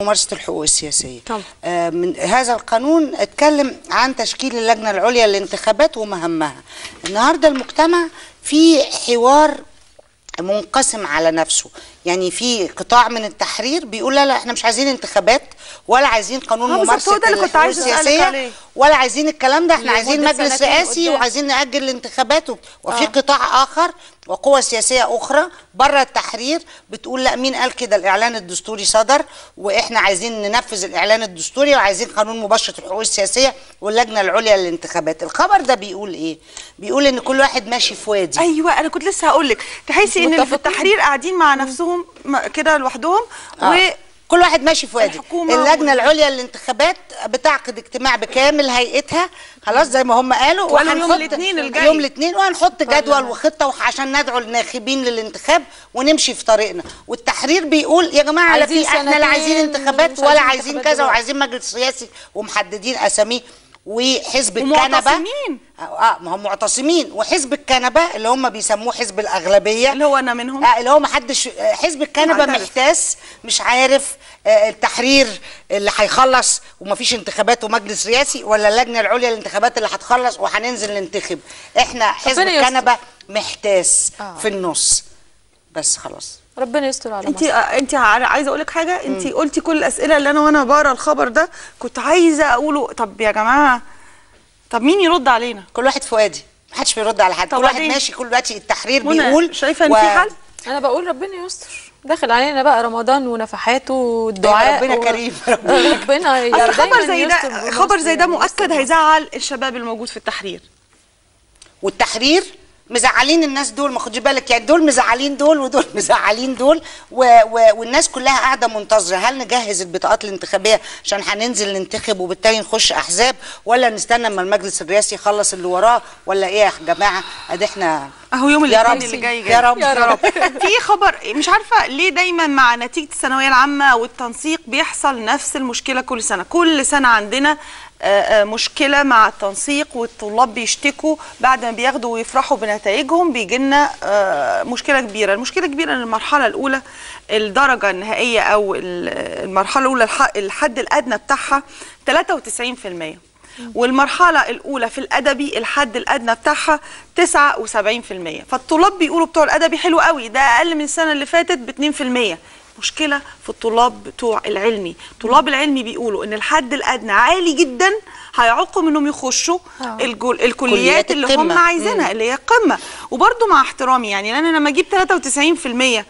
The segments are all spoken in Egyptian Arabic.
ممارسة الحقوق السياسية طبعا. آه، من هذا القانون اتكلم عن تشكيل اللجنة العليا للانتخابات ومهامها النهاردة المجتمع في حوار منقسم على نفسه يعني في قطاع من التحرير بيقول لا لا احنا مش عايزين انتخابات ولا عايزين قانون آه، بالظبط، ممارسة هو ده اللي كنت الحقوق عايزة أسألك السياسية عليه. ولا عايزين الكلام ده احنا لمدة عايزين مجلس سنتين رئاسي قدام. وعايزين نأجل الانتخابات و- وفي قطاع آخر وقوى سياسية أخرى بره التحرير بتقول لا مين قال كده الإعلان الدستوري صدر وإحنا عايزين ننفذ الإعلان الدستوري وعايزين قانون مباشرة الحقوق السياسية واللجنة العليا للانتخابات الخبر ده بيقول إيه؟ بيقول إن كل واحد ماشي في وادي ايوه انا كنت لسه هقول لك تحسي ان اللي في متفقين. التحرير قاعدين مع نفسهم م- كده لوحدهم و آه. كل واحد ماشي في وادي الحكومة اللجنه وال- العليا للانتخابات بتعقد اجتماع بكامل هيئتها خلاص زي ما هم قالوا وقالوا يوم وهنحط- الاثنين الجاي. يوم الاثنين وهنحط جدول وخطه وح- عشان ندعو الناخبين للانتخاب ونمشي في طريقنا والتحرير بيقول يا جماعه لا عايزين في احنا لا سنتين عايزين انتخابات مش ولا عايزين عايزين انتخابات كذا دلوقتي. وعايزين مجلس سياسي ومحددين اساميه وحزب ومعتصمين. الكنبه اه ما هم معتصمين وحزب الكنبه اللي هم بيسموه حزب الاغلبيه اللي هو انا منهم آه اللي هو محدش آه، حزب الكنبه معترف. محتاس مش عارف آه، التحرير اللي هيخلص ومفيش انتخابات ومجلس رئاسي ولا اللجنه العليا للانتخابات اللي هتخلص وهننزل ننتخب احنا حزب ربنا يستر. الكنبه محتاس آه. في النص بس خلاص ربنا يستر على انت مصر انت عايزه اقول لك حاجه انت قلتي كل الاسئله اللي انا وانا بقرا الخبر ده كنت عايزه اقوله طب يا جماعه طب مين يرد علينا كل واحد في وادي محدش بيرد على حد طب كل واحد وبعدين؟ ماشي كل دلوقتي التحرير منى، بيقول شايفه ان في حل انا بقول ربنا يستر داخل علينا بقى رمضان ونفحاته والدعاء ربنا و- كريم. ربنا اصل خبر دايماً زي يستر ده بمصر خبر زي ده يعني مؤكد يستر. هيزعل الشباب الموجود في التحرير والتحرير مزعلين الناس دول ما خدش بالك يعني دول مزعلين دول ودول مزعلين دول و و والناس كلها قاعده منتظره هل نجهز البطاقات الانتخابيه عشان هننزل ننتخب وبالتالي نخش احزاب ولا نستنى اما المجلس الرئاسي يخلص اللي وراه ولا ايه يا جماعه ادي احنا اهو يوم يا الاثنين رب. اللي جاي جاي يا رب. يا رب في خبر مش عارفه ليه دايما مع نتيجه الثانويه العامه والتنسيق بيحصل نفس المشكله كل سنه كل سنه عندنا آه، آه، مشكله مع التنسيق والطلاب بيشتكوا بعد ما بياخدوا ويفرحوا بنتائجهم بيجي لنا آه، مشكله كبيره المشكله الكبيره ان المرحله الاولى الدرجه النهائيه او ال- المرحله الاولى الح- الحد الادنى بتاعها 93% والمرحلة الأولى في الأدبي الحد الأدنى بتاعها 79% فالطلاب بيقولوا بتوع الأدبي حلو قوي ده أقل من السنة اللي فاتت ب 2% مشكلة في الطلاب بتوع العلمي طلاب العلمي بيقولوا إن الحد الأدنى عالي جدا هيعوقهم انهم يخشوا آه. الجل... الكليات كليات اللي هم القمة. عايزينها اللي هي قمه وبرده مع احترامي يعني لان انا لما اجيب 93%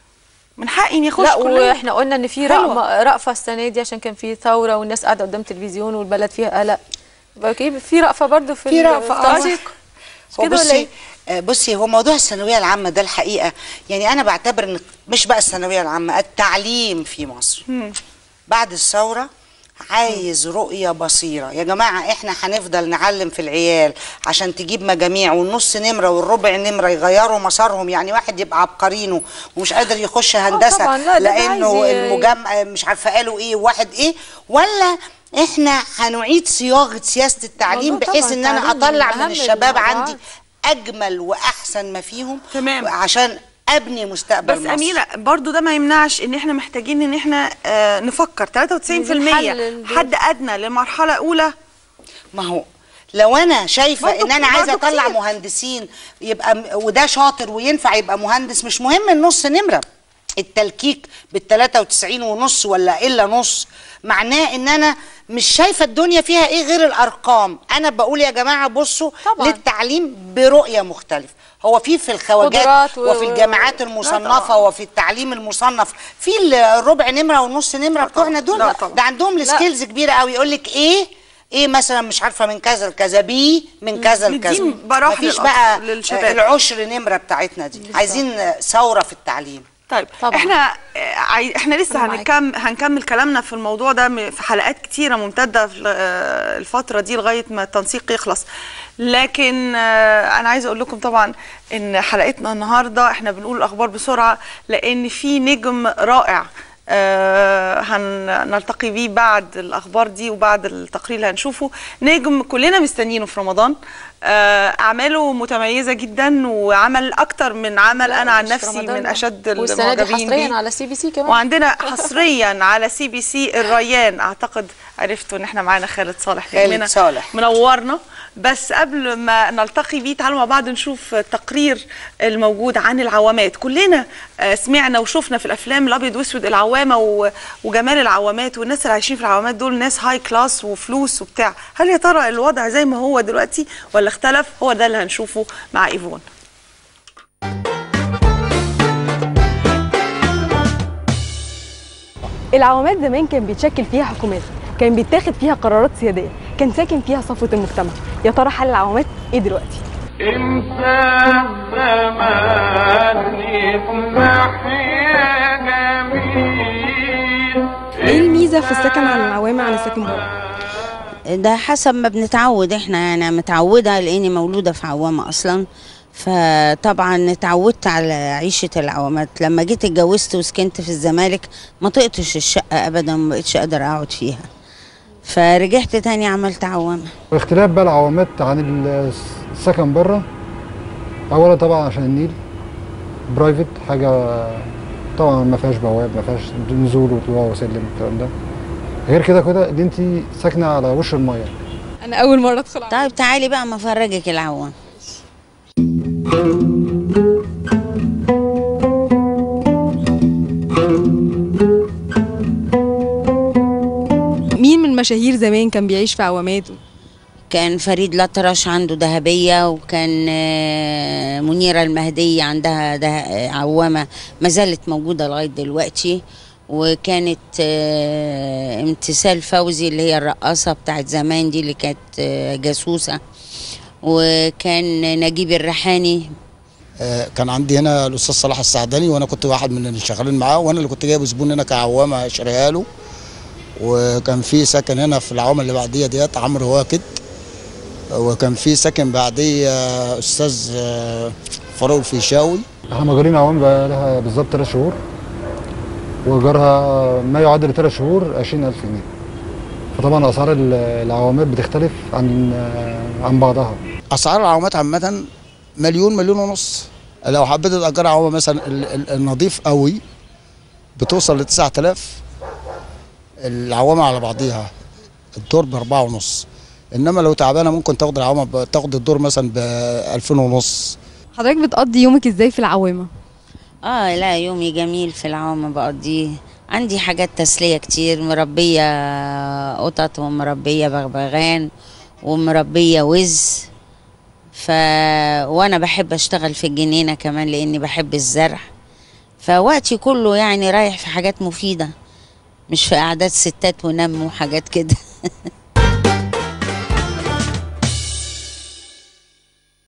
من حقي اني اخش لا كلية. واحنا قلنا ان في حلوة. رأفة رأفة السنه دي عشان كان في ثوره والناس قاعده قدام التلفزيون والبلد فيها قلق يبقى أكيد في رأفة برضو في في ال- رأفة، آه. التنسيق مش هو كده ولا بصي ايه؟ آه، بصي هو موضوع الثانويه العامه ده الحقيقه يعني انا بعتبر ان مش بقى الثانويه العامه التعليم في مصر بعد الثوره عايز رؤية بصيرة يا جماعة احنا هنفضل نعلم في العيال عشان تجيب مجاميع والنص نمرة والربع نمرة يغيروا مسارهم يعني واحد يبقى عبقرينه ومش قادر يخش هندسة طبعاً، لا، ده لانه عايز ي- المجمع مش عارفة قالوا ايه واحد ايه ولا احنا هنعيد صياغة سياسة التعليم موضوع بحيث طبعاً ان انا التعليم اطلع من من أهم الشباب الموضوعات. عندي اجمل واحسن ما فيهم تمام. عشان ابني مستقبل بس مصر. اميره برضو ده ما يمنعش ان احنا محتاجين ان احنا آه نفكر 93% نحلل دول. حد ادنى لمرحله اولى ما هو لو انا شايفه برضو- ان انا عايزه برضو اطلع كتير. مهندسين يبقى م- وده شاطر وينفع يبقى مهندس مش مهم النص نمره التلكيك بال 93 ونص ولا الا نص معناه ان انا مش شايفه الدنيا فيها ايه غير الارقام انا بقول يا جماعه بصوا طبعاً. للتعليم برؤيه مختلفه هو في في الخواجات قدرات و- وفي الجامعات المصنفه وفي التعليم المصنف في الربع نمره والنص نمره بتوعنا دول لا طبعاً. ده عندهم السكيلز كبيره قوي يقول لك ايه ايه مثلا مش عارفه من كذا لكذا بي من كذا لكذا مدين براح مفيش للأطفال- بقى للشباب. آه، العشر نمره بتاعتنا دي عايزين آه، ثوره في التعليم طيب طبعاً. احنا آه، عاي... احنا لسه أنا معاك. هنكمل هنكمل كلامنا في الموضوع ده م- في حلقات كتيره ممتده في آه، الفتره دي لغايه ما التنسيق يخلص لكن آه، انا عايزه اقول لكم طبعا ان حلقتنا النهارده احنا بنقول الاخبار بسرعه لان في نجم رائع آه هنلتقي بيه بعد الاخبار دي وبعد التقرير اللي هنشوفه نجم كلنا مستنيينه في رمضان آه اعماله متميزه جدا وعمل اكتر من عمل انا عن مش في نفسي رمضان من ده. اشد والسنه دي المعجبين حصريا بيه على سي بي سي كمان وعندنا حصريا على سي بي سي الريان اعتقد عرفتوا ان احنا معانا خالد صالح خالد نجمنا صالح. منورنا بس قبل ما نلتقي بيه تعالوا مع بعض نشوف التقرير الموجود عن العوامات كلنا آه، سمعنا وشفنا في الافلام الابيض واسود العوامه و- وجمال العوامات والناس اللي عايشين في العوامات دول ناس هاي كلاس وفلوس وبتاع هل يا ترى الوضع زي ما هو دلوقتي ولا اختلف هو ده اللي هنشوفه مع ايفون العوامات زمان كان بيتشكل فيها حكومات كان بيتاخد فيها قرارات سياديه كان ساكن فيها صفوه المجتمع يا ترى حل العوامات ايه دلوقتي إنسان زمان يسمح يا جميل ايه الميزه في السكن على العوامه عن السكن بره ده حسب ما بنتعود احنا انا متعوده لاني مولوده في عوامه اصلا فطبعا اتعودت على عيشه العوامات لما جيت اتجوزت وسكنت في الزمالك ما طقتش الشقه ابدا ما بقتش اقدر اقعد فيها فرجعت تاني عملت عوامه اختلاف بقى العوامات عن السكن بره اولا طبعا عشان النيل برايفت حاجه طبعا ما فيهاش بواب ما فيهاش نزول وطلوع وسلم الكلام ده غير كده كده ان انت ساكنه على وش الميه انا اول مره ادخل عوامة. طيب تعالي بقى ما افرجك العوام مين من المشاهير زمان كان بيعيش في عوامات كان فريد الأطرش عنده ذهبية وكان آه، منيرة المهدية عندها ده عوامة ما زالت موجودة لغاية دلوقتي وكانت آه، امتثال فوزي اللي هي الرقاصة بتاعت زمان دي اللي كانت آه، جاسوسة وكان نجيب الريحاني آه، كان عندي هنا الاستاذ صلاح السعداني وانا كنت واحد من اللي شغالين معاه وانا اللي كنت جايب زبون هنا كعوامه اشتريها له وكان في سكن هنا في العوامه اللي بعديه ديت عمرو واكد وكان في سكن بعديه آه، استاذ آه، فاروق الفيشاوي احنا مأجرين عوام بقى لها بالظبط ثلاث شهور وايجارها ما يعادل ثلاث شهور 20000 جنيه فطبعا اسعار ال- العوامات بتختلف عن عن بعضها اسعار العوامات عامه مليون مليون ونص لو حبيت تاجر عوامه مثلا ال- ال- النظيف قوي بتوصل ل 9000 العوامه على بعضيها الدور بأربعة ونص انما لو تعبانه ممكن تاخد العوامه ب- تاخد الدور مثلا ب 2000 ونص حضرتك بتقضي يومك ازاي في العوامه اه لا يومي جميل في العوامة بقضيه عندي حاجات تسلية كتير مربية قطط ومربية بغبغان ومربية وز ف وانا بحب اشتغل في الجنينة كمان لاني بحب الزرع فوقتي كله يعني رايح في حاجات مفيدة مش في قعدات ستات ونم وحاجات كده